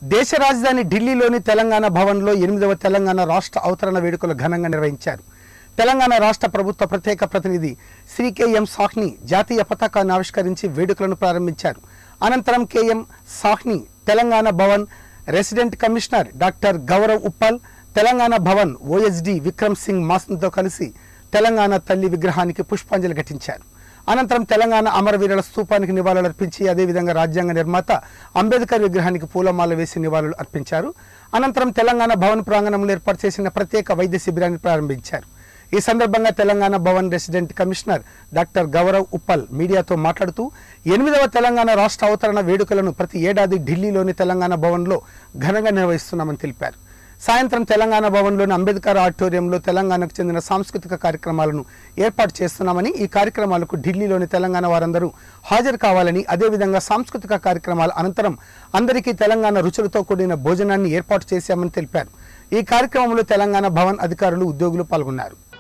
దేశ రాజధాని ఢిల్లీలోని తెలంగాణ భవన్లో ఎనిమిదవ తెలంగాణ రాష్ట్ర అవతరణ వేడుకలు ఘనంగా నిర్వహించారు తెలంగాణ రాష్ట్ర ప్రభుత్వ ప్రత్యేక ప్రతినిధి శ్రీ కెఎం సాహ్ని జాతీయ పతాకాన్ని ఆవిష్కరించి వేడుకలను ప్రారంభించారు అనంతరం KM Sahni Telangana Bhavan resident commissioner doctor Gaurav Uppal Telangana Bhavan OSD Vikram Singh మాస్న్తో కలిసి తెలంగాణ తల్లి విగ్రహానికి పుష్పాంజలి ఘటించారు అనంతరం తెలంగాణ అమరవీరుల స్తూపానికి నివాళులు అర్పించి అదేవిధంగా రాజ్యాంగ నిర్మాత అంబేద్కర్ విగ్రహానికి పూలమాల వేసి నివాళులు అర్పించారు అనంతరం తెలంగాణ భవన్ ప్రాంగణంలో ఏర్పాటు చేసిన ప్రత్యేక వైద్య శిబిరాన్ని ప్రారంభించారు ఈ సందర్భంగా Telangana Bhavan resident commissioner doctor Gaurav Uppal మీడియాతో మాట్లాడుతూ ఎనిమిదవ తెలంగాణ రాష్ట్ర అవతరణ వేడుకలను ప్రతి ఏడాది ఢిల్లీలోని తెలంగాణ భవన్లో ఘనంగా నిర్వహిస్తున్నామని తెలిపారు సాయంత్రం తెలంగాణ భవన్లోని అంబేద్కర్ ఆడిటోరియంలో తెలంగాణకు చెందిన సాంస్కృతిక కార్యక్రమాలను ఏర్పాటు చేస్తున్నామని ఈ కార్యక్రమాలకు ఢిల్లీలోని తెలంగాణ వారందరూ హాజరు కావాలని అదేవిధంగా సాంస్కృతిక కార్యక్రమాల అనంతరం అందరికీ తెలంగాణ రుచులతో కూడిన భోజనాన్ని ఏర్పాటు చేశామని తెలిపారు ఈ కార్యక్రమంలో తెలంగాణ భవన్ అధికారులు ఉద్యోగులు పాల్గొన్నారు